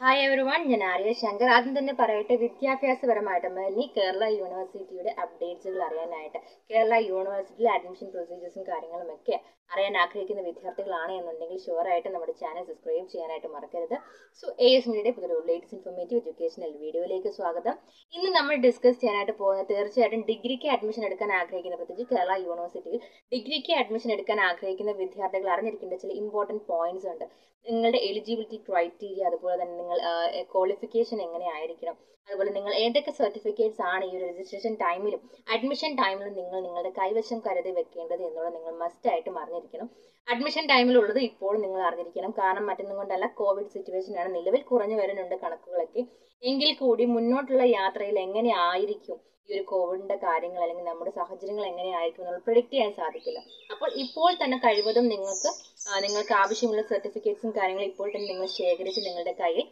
hi every one ഞാൻ ആര്യ ശങ്കർ ആദ്യം തന്നെ പറയട്ടെ വിദ്യാഭ്യാസപരമായിട്ട് മെല്ലി കേരള യൂണിവേഴ്സിറ്റിയുടെ അപ്ഡേറ്റ്സുകൾ അറിയാനായിട്ട് കേരള യൂണിവേഴ്സിറ്റിയിലെ അഡ്മിഷൻ പ്രൊസീജിയേഴ്സും കാര്യങ്ങളും ഒക്കെ അറിയാൻ ആഗ്രഹിക്കുന്ന വിദ്യാർത്ഥികളാണ് എന്നുണ്ടെങ്കിൽ ഷുവറായിട്ട് നമ്മുടെ ചാനൽ സബ്സ്ക്രൈബ് ചെയ്യാനായിട്ട് മറക്കരുത് സോ എ എസ് മീഡിയയുടെ പുതിയൊരു ലേറ്റസ്റ്റ് ഇൻഫോർമേറ്റീവ് എഡ്യൂക്കേഷണൽ വീഡിയോയിലേക്ക് സ്വാഗതം ഇന്ന് നമ്മൾ ഡിസ്കസ് ചെയ്യാനായിട്ട് പോകുന്നത് തീർച്ചയായിട്ടും ഡിഗ്രിക്ക് അഡ്മിഷൻ എടുക്കാൻ ആഗ്രഹിക്കുന്ന പ്രത്യേകിച്ച് കേരള യൂണിവേഴ്സിറ്റിയിൽ ഡിഗ്രിക്ക് അഡ്മിഷൻ എടുക്കാൻ ആഗ്രഹിക്കുന്ന വിദ്യാർത്ഥികൾ അറിഞ്ഞിരിക്കേണ്ട ചില ഇമ്പോർട്ടൻറ്റ് പോയിന്റ്സ് ഉണ്ട് നിങ്ങളുടെ എലിജിബിലിറ്റി ക്രൈറ്റീരിയ അതുപോലെ തന്നെ നിങ്ങൾ ക്വാളിഫിക്കേഷൻ എങ്ങനെയായിരിക്കണം അതുപോലെ നിങ്ങൾ ഏതൊക്കെ സർട്ടിഫിക്കറ്റ്സ് ആണ് ഈ ഒരു രജിസ്ട്രേഷൻ ടൈമിലും അഡ്മിഷൻ ടൈമിലും നിങ്ങൾ നിങ്ങളുടെ കൈവശം കരുതി വെക്കേണ്ടത് എന്നുള്ളത് നിങ്ങൾ മസ്റ്റ് ആയിട്ടും അറിഞ്ഞിരിക്കണം അഡ്മിഷൻ ടൈമിലുള്ളത് ഇപ്പോൾ നിങ്ങൾ അറിഞ്ഞിരിക്കണം കാരണം മറ്റൊന്നും കൊണ്ടല്ല കോവിഡ് സിറ്റുവേഷൻ ആണ് നിലവിൽ കുറഞ്ഞു വരുന്നുണ്ട് കണക്കുകളൊക്കെ എങ്കിൽ കൂടി മുന്നോട്ടുള്ള യാത്രയിൽ എങ്ങനെ ആയിരിക്കും ഈ ഒരു കോവിഡിന്റെ കാര്യങ്ങൾ അല്ലെങ്കിൽ നമ്മുടെ സാഹചര്യങ്ങൾ എങ്ങനെയായിരിക്കും എന്നുള്ളത് പ്രിഡിക്റ്റ് ചെയ്യാൻ സാധിക്കില്ല അപ്പോൾ ഇപ്പോൾ തന്നെ കഴിവതും നിങ്ങൾക്ക് നിങ്ങൾക്ക് ആവശ്യമുള്ള സർട്ടിഫിക്കറ്റ്സും കാര്യങ്ങളും ഇപ്പോൾ തന്നെ നിങ്ങൾ ശേഖരിച്ച് നിങ്ങളുടെ കയ്യിൽ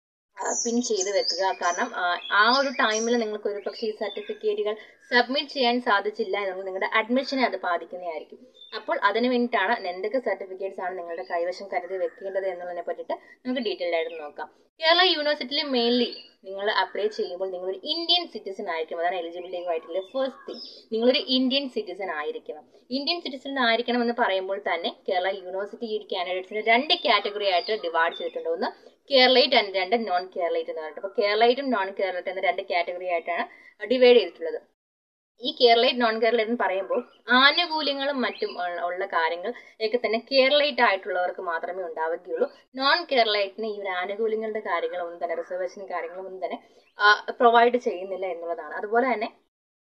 പിൻ ചെയ്ത് വെക്കുക കാരണം ആ ഒരു ടൈമിൽ നിങ്ങൾക്ക് ഒരു പക്ഷേ ഈ സർട്ടിഫിക്കറ്റുകൾ സബ്മിറ്റ് ചെയ്യാൻ സാധിച്ചില്ല എന്നുള്ളത് നിങ്ങളുടെ അഡ്മിഷനെ അത് ബാധിക്കുന്നതായിരിക്കും അപ്പോൾ അതിന് വേണ്ടിയിട്ടാണ് എന്തൊക്കെ സർട്ടിഫിക്കറ്റ്സ് ആണ് നിങ്ങളുടെ കൈവശം കരുതി വെക്കേണ്ടത് എന്നുള്ളതിനെ പറ്റിയിട്ട് നമുക്ക് ഡീറ്റെയിൽഡ് ആയിട്ട് നോക്കാം കേരള യൂണിവേഴ്സിറ്റിയിൽ മെയിൻലി നിങ്ങൾ അപ്ലൈ ചെയ്യുമ്പോൾ നിങ്ങളൊരു ഇന്ത്യൻ സിറ്റിസൺ ആയിരിക്കും അതാണ് എലിജിബിലിറ്റി ആയിട്ടുള്ള ഫസ്റ്റ് തിങ് നിങ്ങളൊരു ഇന്ത്യൻ സിറ്റിസൺ ആയിരിക്കണം ഇന്ത്യൻ സിറ്റിസൺ ആയിരിക്കണം എന്ന് പറയുമ്പോൾ തന്നെ കേരള യൂണിവേഴ്സിറ്റി ഈ കാൻഡിഡേറ്റ്സിനെ രണ്ട് കാറ്റഗറി ആയിട്ട് ഡിവൈഡ് ചെയ്തിട്ടുണ്ട് ഒന്ന് കേരളൈറ്റ് ആൻഡ് രണ്ട് നോൺ കേരളൈറ്റ് എന്ന് പറഞ്ഞിട്ട് അപ്പോൾ കേരളൈറ്റും നോൺ കേരളൈറ്റ് എന്ന രണ്ട് കാറ്റഗറി ആയിട്ടാണ് ഡിവൈഡ് ചെയ്തിട്ടുള്ളത് ഈ കേരളൈറ്റ് നോൺ കേരളൈറ്റ് എന്ന് പറയുമ്പോൾ ആനുകൂല്യങ്ങളും മറ്റും ഉള്ള കാര്യങ്ങൾ ഒക്കെ തന്നെ കേരളൈറ്റ് ആയിട്ടുള്ളവർക്ക് മാത്രമേ ഉണ്ടാവുകയുള്ളൂ നോൺ കേരളൈറ്റിന് ഈ ഒരു ആനുകൂല്യങ്ങളുടെ കാര്യങ്ങളൊന്നും തന്നെ റിസർവേഷൻ കാര്യങ്ങളൊന്നും തന്നെ പ്രൊവൈഡ് ചെയ്യുന്നില്ല എന്നുള്ളതാണ് അതുപോലെ തന്നെ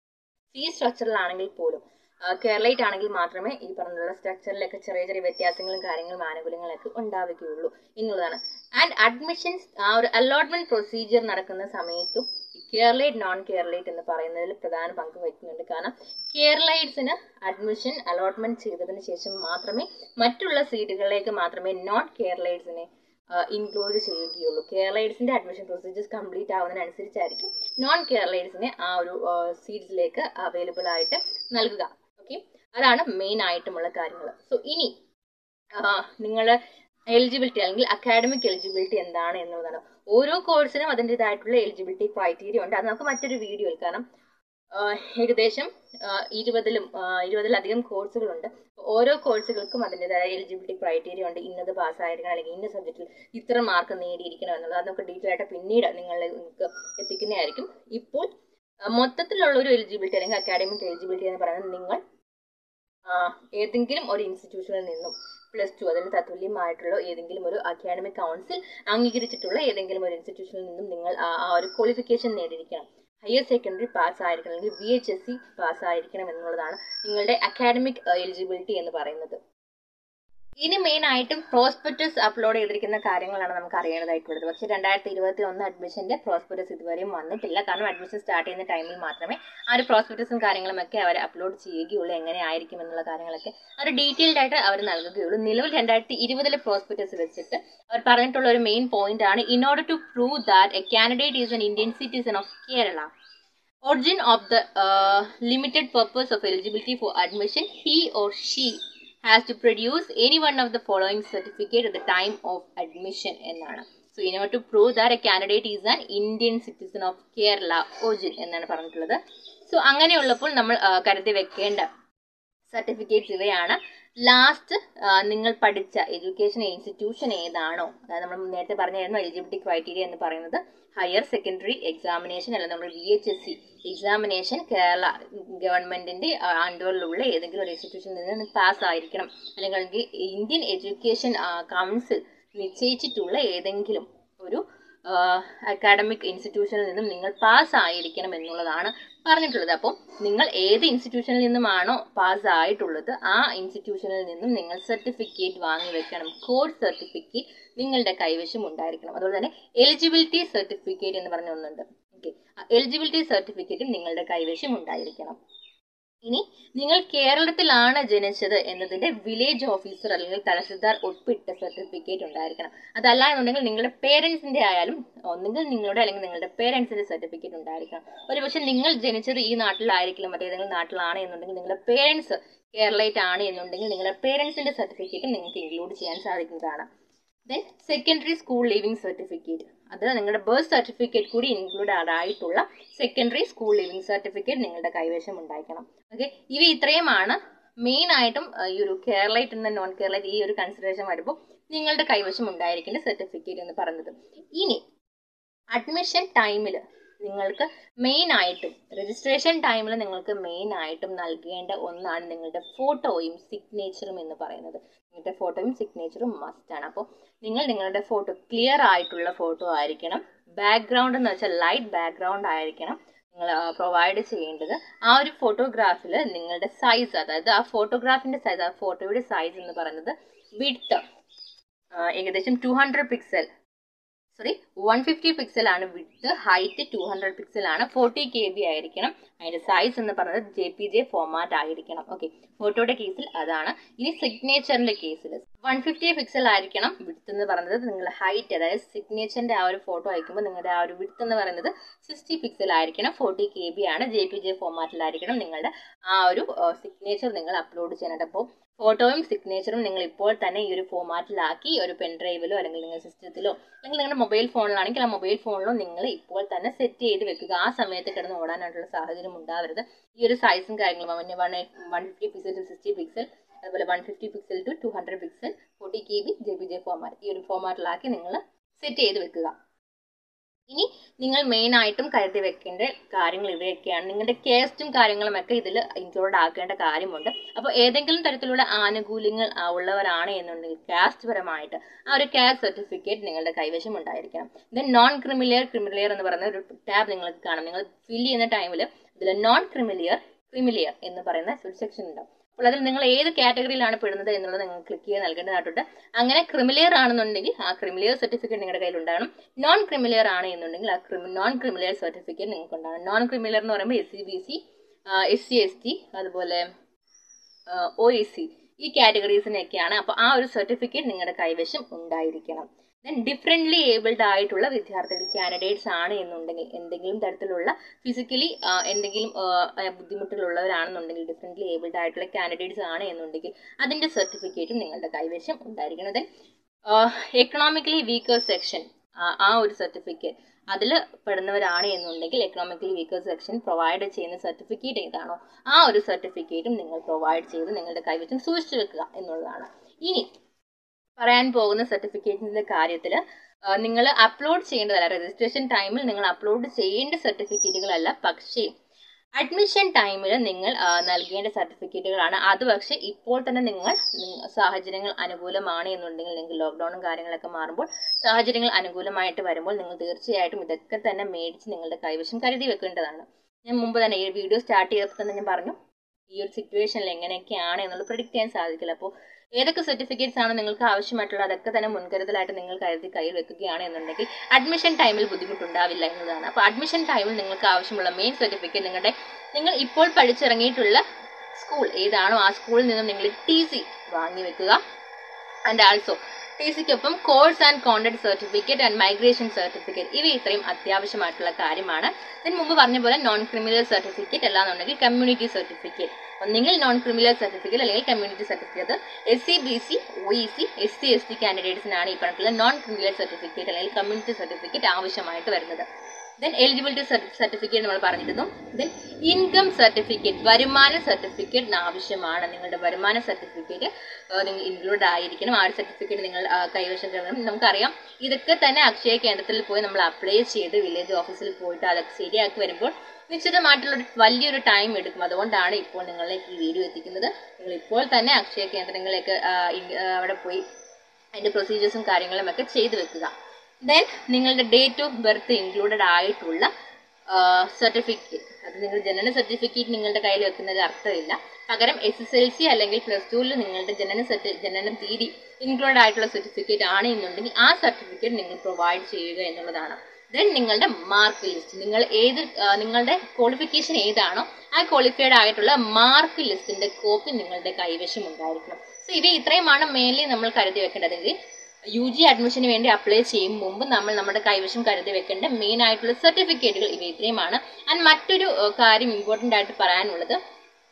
ഫീ സ്ട്രക്ചറിലാണെങ്കിൽ പോലും കേരളൈറ്റ് ആണെങ്കിൽ മാത്രമേ ഈ പറഞ്ഞുള്ള സ്ട്രക്ചറിലൊക്കെ ചെറിയ ചെറിയ വ്യത്യാസങ്ങളും കാര്യങ്ങളും ആനുകൂല്യങ്ങളൊക്കെ ഉണ്ടാവുകയുള്ളൂ എന്നുള്ളതാണ് ആൻഡ് അഡ്മിഷൻസ് ആ ഒരു അലോട്ട്മെന്റ് പ്രൊസീജിയർ നടക്കുന്ന സമയത്തും കേരളൈറ്റ് നോൺ കേരളൈറ്റ് എന്ന് പറയുന്നതിൽ പ്രധാന പങ്ക് വഹിക്കുന്നുണ്ട് കാരണം കേരളൈറ്റ്സിന് അഡ്മിഷൻ അലോട്ട്മെന്റ് ചെയ്തതിന് ശേഷം മാത്രമേ മറ്റുള്ള സീറ്റുകളിലേക്ക് മാത്രമേ നോൺ കേരളൈറ്റ്സിനെ ഇൻക്ലൂഡ് ചെയ്യുകയുള്ളൂ കേരളൈറ്റ്സിന്റെ അഡ്മിഷൻ പ്രൊസീജിയേഴ്സ് കംപ്ലീറ്റ് ആവുന്നതിനനുസരിച്ചായിരിക്കും നോൺ കേരളൈറ്റ്സിനെ ആ ഒരു സീറ്റ്സിലേക്ക് അവൈലബിൾ ആയിട്ട് നൽകുക ഓക്കെ അതാണ് മെയിൻ ആയിട്ടുമുള്ള കാര്യങ്ങൾ സോ ഇനി നിങ്ങൾ എലിജിബിലിറ്റി അല്ലെങ്കിൽ അക്കാഡമിക് എലിജിബിലിറ്റി എന്താണ് എന്നുള്ളതാണ് ഓരോ കോഴ്സിനും അതിൻ്റെതായിട്ടുള്ള എലിജിബിലിറ്റി ക്രൈറ്റീരിയ ഉണ്ട് അത് നമുക്ക് മറ്റൊരു വീഡിയോയിൽ കാരണം ഏകദേശം ഇരുപതിലും ഇരുപതിലധികം കോഴ്സുകളുണ്ട് ഓരോ കോഴ്സുകൾക്കും അതിൻ്റെതായ എലിജിബിലിറ്റി ക്രൈറ്റീരിയ ഉണ്ട് ഇന്നത് പാസ്സായിരിക്കണം അല്ലെങ്കിൽ ഇന്ന സബ്ജക്റ്റിൽ ഇത്ര മാർക്ക് നേടിയിരിക്കണം എന്നുള്ളത് അത് നമുക്ക് ഡീറ്റെയിൽ ആയിട്ട് പിന്നീട് നിങ്ങൾക്ക് എത്തിക്കുന്നതായിരിക്കും ഇപ്പോൾ മൊത്തത്തിലുള്ള ഒരു എലിജിബിലിറ്റി അല്ലെങ്കിൽ അക്കാഡമിക് എലിജിബിലിറ്റി എന്ന് പറയുന്നത് നിങ്ങൾ ഏതെങ്കിലും ഒരു ഇൻസ്റ്റിറ്റ്യൂഷനിൽ നിന്നും പ്ലസ് ടു അതിന് തത്തുല്യമായിട്ടുള്ള ഏതെങ്കിലും ഒരു അക്കാഡമിക് കൗൺസിൽ അംഗീകരിച്ചിട്ടുള്ള ഏതെങ്കിലും ഒരു ഇൻസ്റ്റിറ്റ്യൂഷനിൽ നിന്നും നിങ്ങൾ ആ ഒരു ക്വാളിഫിക്കേഷൻ നേടിയിരിക്കണം ഹയർ സെക്കൻഡറി പാസ് ആയിരിക്കണം അല്ലെങ്കിൽ V H S C pass ആയിരിക്കണം എന്നുള്ളതാണ് നിങ്ങളുടെ അക്കാഡമിക് എലിജിബിലിറ്റി എന്ന് പറയുന്നത് ഇനി മെയിൻ ആയിട്ടും പ്രോസ്പെക്ടസ് അപ്ലോഡ് ചെയ്തിരിക്കുന്ന കാര്യങ്ങളാണ് നമുക്ക് അറിയേണ്ടതായിട്ടുള്ളത് പക്ഷേ രണ്ടായിരത്തി ഇരുപത്തി ഒന്ന് അഡ്മിഷന്റെ പ്രോസ്പെക്ടസ് ഇതുവരെയും വന്നിട്ടില്ല കാരണം അഡ്മിഷൻ സ്റ്റാർട്ട് ചെയ്യുന്ന ടൈമിൽ മാത്രമേ ആ ഒരു പ്രോസ്പെക്ടസും കാര്യങ്ങളും ഒക്കെ അവർ അപ്ലോഡ് ചെയ്യുകയുള്ളൂ എങ്ങനെ ആയിരിക്കും എന്നുള്ള കാര്യങ്ങളൊക്കെ അവർ ഡീറ്റെയിൽഡ് ആയിട്ട് അവർ നൽകുകയുള്ളൂ നിലവിൽ രണ്ടായിരത്തി ഇരുപതിലെ പ്രോസ്പെക്ടസ് വെച്ചിട്ട് അവർ പറഞ്ഞിട്ടുള്ള ഒരു മെയിൻ പോയിന്റ് ആണ് in order to prove that a candidate is an Indian citizen of Kerala origin of the uh, limited purpose of eligibility for admission he or she has to produce any one of the following certificate at the time of admission എന്നാണ് so in order to prove that a candidate is an Indian citizen of Kerala origin എന്നാണ് പറഞ്ഞിട്ടുള്ളത് so അങ്ങനെയുള്ളപ്പോൾ നമ്മൾ കരുതി വെക്കേണ്ട certificates ഇവയാണ് last നിങ്ങൾ പഠിച്ച എഡ്യൂക്കേഷൻ ഇൻസ്റ്റിറ്റ്യൂഷൻ ഏതാണോ അതായത് നമ്മൾ നേരത്തെ പറഞ്ഞായിരുന്നു എലിജിബിലിറ്റി ക്രൈറ്റീരിയ എന്ന് പറയുന്നത് ഹയർ സെക്കൻഡറി എക്സാമിനേഷൻ അല്ലെങ്കിൽ നമ്മൾ V H S C examination Kerala ഗവൺമെന്റിന്റെ അണ്ടറിലുള്ള ഏതെങ്കിലും ഒരു ഇൻസ്റ്റിറ്റ്യൂഷനിൽ നിന്ന് പാസ് ആയിരിക്കണം അല്ലെങ്കിൽ ഇന്ത്യൻ എഡ്യൂക്കേഷൻ കൗൺസിൽ നിശ്ചയിച്ചിട്ടുള്ള ഏതെങ്കിലും ഒരു അക്കാഡമിക് ഇൻസ്റ്റിറ്റ്യൂഷനിൽ നിന്നും നിങ്ങൾ പാസ് ആയിരിക്കണം എന്നുള്ളതാണ് പറഞ്ഞിട്ടുള്ളത് അപ്പോൾ നിങ്ങൾ ഏത് ഇൻസ്റ്റിറ്റ്യൂഷനിൽ നിന്നുമാണോ പാസ് ആയിട്ടുള്ളത് ആ ഇൻസ്റ്റിറ്റ്യൂഷനിൽ നിന്നും നിങ്ങൾ സർട്ടിഫിക്കറ്റ് വാങ്ങി വെക്കണം കോഴ്സ് സർട്ടിഫിക്കറ്റ് നിങ്ങളുടെ കൈവശം ഉണ്ടായിരിക്കണം അതുപോലെ തന്നെ എലിജിബിലിറ്റി സർട്ടിഫിക്കറ്റ് എന്ന് പറഞ്ഞ ഒന്നുണ്ട് ഓക്കെ എലിജിബിലിറ്റി സർട്ടിഫിക്കറ്റും നിങ്ങളുടെ കൈവശം ഉണ്ടായിരിക്കണം ഇനി നിങ്ങൾ കേരളത്തിലാണ് ജനിച്ചത് എന്നതിന്റെ വില്ലേജ് ഓഫീസർ അല്ലെങ്കിൽ തഹസിൽദാർ ഒപ്പിട്ട സർട്ടിഫിക്കറ്റ് ഉണ്ടായിരിക്കണം അതല്ല എന്നുണ്ടെങ്കിൽ നിങ്ങളുടെ പേരൻസിന്റെ ആയാലും ഒന്നുകിൽ നിങ്ങളുടെ അല്ലെങ്കിൽ നിങ്ങളുടെ പേരൻസിന്റെ സർട്ടിഫിക്കറ്റ് ഉണ്ടായിരിക്കണം ഒരുപക്ഷെ നിങ്ങൾ ജനിച്ചത് ഈ നാട്ടിലായിരിക്കില്ല മറ്റേതെങ്കിലും നാട്ടിലാണ് എന്നുണ്ടെങ്കിൽ നിങ്ങളുടെ പേരൻസ് കേരളൈറ്റ് ആണ് എന്നുണ്ടെങ്കിൽ നിങ്ങളുടെ പേരൻസിന്റെ സർട്ടിഫിക്കറ്റ് നിങ്ങൾക്ക് ഇൻക്ലൂഡ് ചെയ്യാൻ സാധിക്കുന്നതാണ് then secondary school leaving certificate അത് നിങ്ങളുടെ ബർത്ത് സർട്ടിഫിക്കറ്റ് കൂടി ഇൻക്ലൂഡ് ആയിട്ടുള്ള സെക്കൻഡറി സ്കൂൾ ലീവിംഗ് സർട്ടിഫിക്കറ്റ് നിങ്ങളുടെ കൈവശം ഉണ്ടായിരിക്കണം ഓക്കെ ഇവ ഇത്രയുമാണ് മെയിൻ ആയിട്ടും ആ, ഈ ഒരു കേരളൈറ്റ് എന്ന നോൺ കേരളൈറ്റ് ഈ ഒരു കൺസിഡറേഷൻ വരുമ്പോൾ നിങ്ങളുടെ കൈവശം ഉണ്ടായിരിക്കേണ്ട സർട്ടിഫിക്കറ്റ് എന്ന് പറയുന്നത് ഇനി അഡ്മിഷൻ ടൈമിൽ നിങ്ങൾക്ക് മെയിൻ ആയിട്ടും രജിസ്ട്രേഷൻ ടൈമിൽ നിങ്ങൾക്ക് മെയിൻ ആയിട്ടും നൽകേണ്ട ഒന്നാണ് നിങ്ങളുടെ ഫോട്ടോയും സിഗ്നേച്ചറും എന്ന് പറയുന്നത് നിങ്ങളുടെ ഫോട്ടോയും സിഗ്നേച്ചറും മസ്റ്റ് ആണ് അപ്പോൾ നിങ്ങൾ നിങ്ങളുടെ ഫോട്ടോ ക്ലിയർ ആയിട്ടുള്ള ഫോട്ടോ ആയിരിക്കണം ബാക്ക്ഗ്രൗണ്ട് എന്ന് വെച്ചാൽ ലൈറ്റ് ബാക്ക്ഗ്രൗണ്ട് ആയിരിക്കണം നിങ്ങൾ പ്രൊവൈഡ് ചെയ്യേണ്ടത് ആ ഒരു ഫോട്ടോഗ്രാഫിൽ നിങ്ങളുടെ സൈസ് അതായത് ആ ഫോട്ടോഗ്രാഫിന്റെ സൈസ് ആ ഫോട്ടോയുടെ സൈസ് എന്ന് പറയുന്നത് വിട്ട് ഏകദേശം two hundred pixel sorry one fifty pixel ആണ് വിട്ട് ഹൈറ്റ് ടു ഹൺഡ്രഡ് പിക്സൽ ആണ് ഫോർട്ടി കെ ബി ആയിരിക്കണം അതിന്റെ സൈസ് എന്ന് പറയുന്നത് ജെ പി ജെ ഫോമാറ്റ് ആയിരിക്കണം ഓക്കെ ഫോട്ടോയുടെ കേസിൽ അതാണ് ഇനി സിഗ്നേച്ചറിന്റെ കേസിൽ വൺ ഫിഫ്റ്റി പിക്സൽ ആയിരിക്കണം വിഡ്ത്ത് എന്ന് പറയുന്നത് നിങ്ങളുടെ ഹൈറ്റ് അതായത് സിഗ്നേച്ചറിന്റെ ആ ഒരു ഫോട്ടോ അയക്കുമ്പോൾ നിങ്ങളുടെ ആ ഒരു വിഡ്ത്ത് എന്ന് പറയുന്നത് സിക്സ്റ്റി പിക്സൽ ആയിരിക്കണം ഫോർട്ടി കെ ബി ആണ് ജെ പി ജെ ഫോമാറ്റിലായിരിക്കണം നിങ്ങളുടെ ആ ഒരു സിഗ്നേച്ചർ നിങ്ങൾ അപ്ലോഡ് ചെയ്യാനായിട്ട് അപ്പോൾ ഫോട്ടോയും സിഗ്നേച്ചറും നിങ്ങൾ ഇപ്പോൾ തന്നെ ഈ ഒരു ഫോമാറ്റിലാക്കി ഒരു പെൻ ഡ്രൈവിലോ അല്ലെങ്കിൽ നിങ്ങളുടെ സിസ്റ്റത്തിലോ അല്ലെങ്കിൽ നിങ്ങളുടെ മൊബൈൽ ഫോണിലാണെങ്കിൽ ആ മൊബൈൽ ഫോണിലോ നിങ്ങൾ ഇപ്പോൾ തന്നെ സെറ്റ് ചെയ്ത് വെക്കുക ആ സമയത്ത് കിടന്ന് ഓടാനായിട്ടുള്ള സാഹചര്യം ഉണ്ടാവരുത് ഈ ഒരു സൈസും കാര്യങ്ങളും one one one fifty pixel to sixty pixel അതുപോലെ one fifty pixel to two hundred pixel forty K B J B J format ഈ ഒരു ഫോമാറ്റിലാക്കി നിങ്ങൾ സെറ്റ് ചെയ്ത് വെക്കുക ഇനി നിങ്ങൾ മെയിൻ ആയിട്ടും കരുതി വെക്കേണ്ട കാര്യങ്ങൾ ഇവയൊക്കെയാണ് നിങ്ങളുടെ കേസ്റ്റും കാര്യങ്ങളും ഒക്കെ ഇതിൽ ഇൻക്ലൂഡ് ആക്കേണ്ട കാര്യമുണ്ട് അപ്പോൾ ഏതെങ്കിലും തരത്തിലുള്ള ആനുകൂല്യങ്ങൾ ആ, ഉള്ളവരാണ് എന്നുണ്ടെങ്കിൽ കാസ്റ്റ് പരമായിട്ട് ആ ഒരു കാസ്റ്റ് സർട്ടിഫിക്കറ്റ് നിങ്ങളുടെ കൈവശം ഉണ്ടായിരിക്കണം ദെൻ നോൺ ക്രിമിലിയർ ക്രിമിലിയർ എന്ന് പറയുന്ന ഒരു ടാബ് നിങ്ങൾക്ക് കാണാം നിങ്ങൾ ഫിൽ ചെയ്യുന്ന ടൈമിൽ ഇതിൽ നോൺ ക്രിമിലിയർ ക്രിമിലിയർ എന്ന് പറയുന്ന ഒരു സെക്ഷൻ ഉണ്ടാവും അപ്പോൾ അതിൽ നിങ്ങൾ ഏത് കാറ്റഗറിയിലാണ് പെടുന്നത് എന്നുള്ളത് നിങ്ങൾ ക്ലിക്ക് ചെയ്ത് നൽകേണ്ടതായിട്ടുണ്ട് അങ്ങനെ ക്രിമിലിയർ ആണെന്നുണ്ടെങ്കിൽ ആ ക്രിമിലിയർ സർട്ടിഫിക്കറ്റ് നിങ്ങളുടെ കയ്യിൽ ഉണ്ടാകണം നോൺ ക്രിമിലിയർ ആണ് എന്നുണ്ടെങ്കിൽ ആ നോൺ ക്രിമിലിയർ സർട്ടിഫിക്കറ്റ് നിങ്ങൾക്ക് ഉണ്ടാകണം നോൺ ക്രിമിലിയർ എന്ന് പറയുമ്പോൾ S C B C S C S T അതുപോലെ ഒ എ സി ഈ കാറ്റഗറീസിനൊക്കെയാണ് അപ്പോൾ ആ ഒരു സർട്ടിഫിക്കറ്റ് നിങ്ങളുടെ കൈവശം ഉണ്ടായിരിക്കണം ദെൻ ഡിഫറെൻ്റ്ലി ഏബിൾഡ് ആയിട്ടുള്ള വിദ്യാർത്ഥികൾ കാൻഡിഡേറ്റ്സ് ആണ് എന്നുണ്ടെങ്കിൽ എന്തെങ്കിലും തരത്തിലുള്ള ഫിസിക്കലി എന്തെങ്കിലും ആ, ബുദ്ധിമുട്ടുകളുള്ളവരാണെന്നുണ്ടെങ്കിൽ ഡിഫറെൻ്റ്ലി ഏബിൾഡ് ആയിട്ടുള്ള കാൻഡിഡേറ്റ്സ് ആണ് എന്നുണ്ടെങ്കിൽ അതിൻ്റെ സർട്ടിഫിക്കറ്റും നിങ്ങളുടെ കൈവശം ഉണ്ടായിരിക്കണം ദെൻ എക്കണോമിക്കലി വീക്കർ സെക്ഷൻ ആ ഒരു സർട്ടിഫിക്കറ്റ് അതിൽ പെടുന്നവരാണ് എന്നുണ്ടെങ്കിൽ എക്കണോമിക്കലി വീക്കർ സെക്ഷൻ പ്രൊവൈഡ് ചെയ്യുന്ന സർട്ടിഫിക്കറ്റ് ഏതാണോ ആ ഒരു സർട്ടിഫിക്കറ്റും നിങ്ങൾ പ്രൊവൈഡ് ചെയ്ത് നിങ്ങളുടെ കൈവശം സൂക്ഷിച്ചു വെക്കുക എന്നുള്ളതാണ് ഇനി പറയാൻ പോകുന്ന സർട്ടിഫിക്കറ്റിന്റെ കാര്യത്തിൽ നിങ്ങൾ അപ്ലോഡ് ചെയ്യേണ്ടതല്ല രജിസ്ട്രേഷൻ ടൈമിൽ നിങ്ങൾ അപ്ലോഡ് ചെയ്യേണ്ട സർട്ടിഫിക്കറ്റുകളല്ല പക്ഷേ അഡ്മിഷൻ ടൈമിൽ നിങ്ങൾ ആ, നൽകേണ്ട സർട്ടിഫിക്കറ്റുകളാണ് അത് പക്ഷേ ഇപ്പോൾ തന്നെ നിങ്ങൾ നിങ്ങ- സാഹചര്യങ്ങൾ അനുകൂലമാണ് എന്നുണ്ടെങ്കിൽ നിങ്ങൾക്ക് ലോക്ക്ഡൌണും കാര്യങ്ങളൊക്കെ മാറുമ്പോൾ സാഹചര്യങ്ങൾ അനുകൂലമായിട്ട് വരുമ്പോൾ നിങ്ങൾ തീർച്ചയായിട്ടും ഇതൊക്കെ തന്നെ മേടിച്ച് നിങ്ങളുടെ കൈവശം കരുതി വെക്കേണ്ടതാണ് ഞാൻ മുമ്പ് തന്നെ ഈ വീഡിയോ സ്റ്റാർട്ട് ചെയ്തപ്പോൾ തന്നെ ഞാൻ പറഞ്ഞു ഈ ഒരു സിറ്റുവേഷനിൽ എങ്ങനെയൊക്കെയാണ് എന്നുള്ളത് പ്രിഡിക്റ്റ് ചെയ്യാൻ സാധിക്കില്ല അപ്പോൾ ഏതൊക്കെ സർട്ടിഫിക്കറ്റ്സ് ആണ് നിങ്ങൾക്ക് ആവശ്യമായിട്ടുള്ള അതൊക്കെ തന്നെ മുൻകരുതലായിട്ട് നിങ്ങൾ കരുതി കയ്യിൽ വെക്കുകയാണ് എന്നുണ്ടെങ്കിൽ അഡ്മിഷൻ ടൈമിൽ ബുദ്ധിമുട്ടുണ്ടാവില്ല എന്നതാണ് അപ്പോൾ അഡ്മിഷൻ ടൈമിൽ നിങ്ങൾക്ക് ആവശ്യമുള്ള മെയിൻ സർട്ടിഫിക്കറ്റ് നിങ്ങളുടെ നിങ്ങൾ ഇപ്പോൾ പഠിച്ചിറങ്ങിയിട്ടുള്ള സ്കൂൾ ഏതാണോ ആ സ്കൂളിൽ നിന്നും നിങ്ങൾ ടി സി വാങ്ങി വെക്കുക ആൻഡ് ആൾസോ ടി സിക്കൊപ്പം course and content certificate and migration certificate ഇവ ഇത്രയും അത്യാവശ്യമായിട്ടുള്ള കാര്യമാണ് ഇതിന് മുമ്പ് പറഞ്ഞ പോലെ നോൺ ക്രിമിനൽ സർട്ടിഫിക്കറ്റ് അല്ലാന്നുണ്ടെങ്കിൽ കമ്മ്യൂണിറ്റി സർട്ടിഫിക്കറ്റ് ഒന്നെങ്കിൽ നോൺ ക്രിമിനൽ സർട്ടിഫിക്കറ്റ് അല്ലെങ്കിൽ community certificate S C B C O E C S C S T കാൻഡിഡേറ്റ്സിനാണ് ഈ പറഞ്ഞിട്ടുള്ള നോൺ ക്രിമിനൽ സർട്ടിഫിക്കറ്റ് അല്ലെങ്കിൽ കമ്മ്യൂണിറ്റി സർട്ടിഫിക്കറ്റ് ആവശ്യമായിട്ട് വരുന്നത് ദെൻ എലിജിബിലിറ്റി സർട്ടിഫിക്കറ്റ് നമ്മൾ പറഞ്ഞിരുന്നു ദെൻ ഇൻകം സർട്ടിഫിക്കറ്റ് വരുമാന സർട്ടിഫിക്കറ്റ് ആവശ്യമാണ് നിങ്ങളുടെ വരുമാന സർട്ടിഫിക്കറ്റ് നിങ്ങൾ ഇൻക്ലൂഡ് ആയിരിക്കണം ആ ഒരു സർട്ടിഫിക്കറ്റ് നിങ്ങൾ ആ, കൈവശം കരുതണം നമുക്കറിയാം ഇതൊക്കെ തന്നെ അക്ഷയ കേന്ദ്രത്തിൽ പോയി നമ്മൾ അപ്ലൈ ചെയ്ത് വില്ലേജ് ഓഫീസിൽ പോയിട്ട് അതൊക്കെ ശരിയാക്കി വരുമ്പോൾ നിശ്ചിതമായിട്ടുള്ള ഒരു വലിയൊരു ടൈം എടുക്കും അതുകൊണ്ടാണ് ഇപ്പോൾ നിങ്ങളിലേക്ക് ഈ വീഡിയോ എത്തിക്കുന്നത് നിങ്ങൾ ഇപ്പോൾ തന്നെ അക്ഷയ കേന്ദ്രങ്ങളിലേക്ക് ആ, ഇൻ- ആ, അവിടെ പോയി അതിന്റെ പ്രൊസീജിയേഴ്സും കാര്യങ്ങളും ഒക്കെ ചെയ്തു വെക്കുക ദെൻ നിങ്ങളുടെ ഡേറ്റ് ഓഫ് ബർത്ത് ഇൻക്ലൂഡഡ് ആയിട്ടുള്ള സർട്ടിഫിക്കറ്റ് അത് നിങ്ങൾ ജനന സർട്ടിഫിക്കറ്റ് നിങ്ങളുടെ കയ്യിൽ വെക്കുന്നതിൽ അർത്ഥമില്ല പകരം എസ് എസ് എൽ സി അല്ലെങ്കിൽ പ്ലസ് ടുവിൽ നിങ്ങളുടെ ജനന സർട്ടി ജനന തീയതി ഇൻക്ലൂഡ് ആയിട്ടുള്ള സർട്ടിഫിക്കറ്റ് ആണ് എന്നുണ്ടെങ്കിൽ ആ സർട്ടിഫിക്കറ്റ് നിങ്ങൾ പ്രൊവൈഡ് ചെയ്യുക എന്നുള്ളതാണ് ദെൻ നിങ്ങളുടെ മാർക്ക് ലിസ്റ്റ് നിങ്ങൾ ഏത് ആ, നിങ്ങളുടെ ക്വാളിഫിക്കേഷൻ ഏതാണോ ആ ക്വാളിഫൈഡ് ആയിട്ടുള്ള മാർക്ക് ലിസ്റ്റിന്റെ കോപ്പി നിങ്ങളുടെ കൈവശം ഉണ്ടായിരിക്കണം സോ ഇവ ഇത്രയുമാണ് മെയിൻലി നമ്മൾ കരുതി വെക്കേണ്ടതെങ്കിൽ യു ജി അഡ്മിഷന് വേണ്ടി അപ്ലൈ ചെയ്യും മുമ്പ് നമ്മൾ നമ്മുടെ കൈവശം കരുതി വെക്കേണ്ട മെയിൻ ആയിട്ടുള്ള സർട്ടിഫിക്കറ്റുകൾ ഇവ ഇത്രയുമാണ് ആൻഡ് മറ്റൊരു ഏഹ്, കാര്യം ഇമ്പോർട്ടൻ്റ് ആയിട്ട് പറയാനുള്ളത്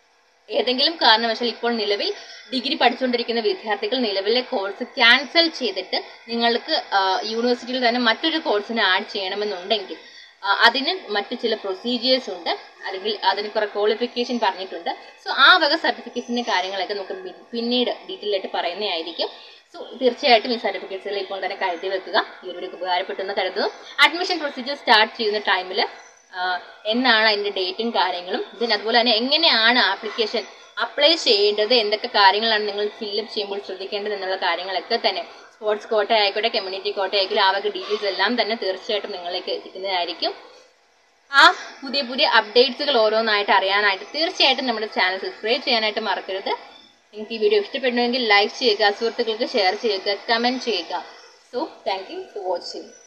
ഏതെങ്കിലും കാരണവശാൽ ഇപ്പോൾ നിലവിൽ ഡിഗ്രി പഠിച്ചുകൊണ്ടിരിക്കുന്ന വിദ്യാർത്ഥികൾ നിലവിലെ കോഴ്സ് ക്യാൻസൽ ചെയ്തിട്ട് നിങ്ങൾക്ക് ആ, യൂണിവേഴ്സിറ്റിയിൽ തന്നെ മറ്റൊരു കോഴ്സിന് ആഡ് ചെയ്യണമെന്നുണ്ടെങ്കിൽ ആ, അതിന് മറ്റു ചില പ്രൊസീജിയേഴ്സ് ഉണ്ട് അല്ലെങ്കിൽ അതിന് കുറെ ക്വാളിഫിക്കേഷൻ പറഞ്ഞിട്ടുണ്ട് സോ ആ വക സർട്ടിഫിക്കറ്റ്സിന്റെ കാര്യങ്ങളൊക്കെ നമുക്ക് പി- പിന്നീട് ഡീറ്റെയിൽ ആയിട്ട് പറയുന്നതായിരിക്കും സോ തീർച്ചയായിട്ടും ഈ സർട്ടിഫിക്കറ്റ്സുകൾ ഇപ്പോൾ തന്നെ കരുതി വെക്കുക ഈ ഒരു വീഡിയോ ഉപകാരപ്പെട്ടെന്ന് കരുതുന്നു അഡ്മിഷൻ പ്രൊസീജിയർ സ്റ്റാർട്ട് ചെയ്യുന്ന ടൈമിൽ എന്നാണ് അതിന്റെ ഡേറ്റും കാര്യങ്ങളും ഇതിന് അതുപോലെ തന്നെ എങ്ങനെയാണ് ആപ്ലിക്കേഷൻ അപ്ലൈ ചെയ്യേണ്ടത് എന്തൊക്കെ കാര്യങ്ങളാണ് നിങ്ങൾ ഫില്ലപ്പ് ചെയ്യുമ്പോൾ ശ്രദ്ധിക്കേണ്ടത് എന്നുള്ള കാര്യങ്ങളൊക്കെ തന്നെ സ്പോർട്സ് കോട്ട ആയിക്കോട്ടെ കമ്മ്യൂണിറ്റി കോട്ട ആയിക്കോട്ടെ ആ വക ഡീറ്റെയിൽസ് എല്ലാം തന്നെ തീർച്ചയായിട്ടും നിങ്ങളിലേക്ക് എത്തിക്കുന്നതായിരിക്കും ആ പുതിയ പുതിയ അപ്ഡേറ്റ്സുകൾ ഓരോന്നായിട്ട് അറിയാനായിട്ട് തീർച്ചയായിട്ടും നമ്മുടെ ചാനൽ സബ്സ്ക്രൈബ് ചെയ്യാനായിട്ട് മറക്കരുത് നിങ്ങൾക്ക് ഈ വീഡിയോ ഇഷ്ടപ്പെടുന്നുവെങ്കിൽ ലൈക്ക് ചെയ്യുക സുഹൃത്തുക്കൾക്ക് ഷെയർ ചെയ്യുക കമന്റ് ചെയ്യുക so thank you for watching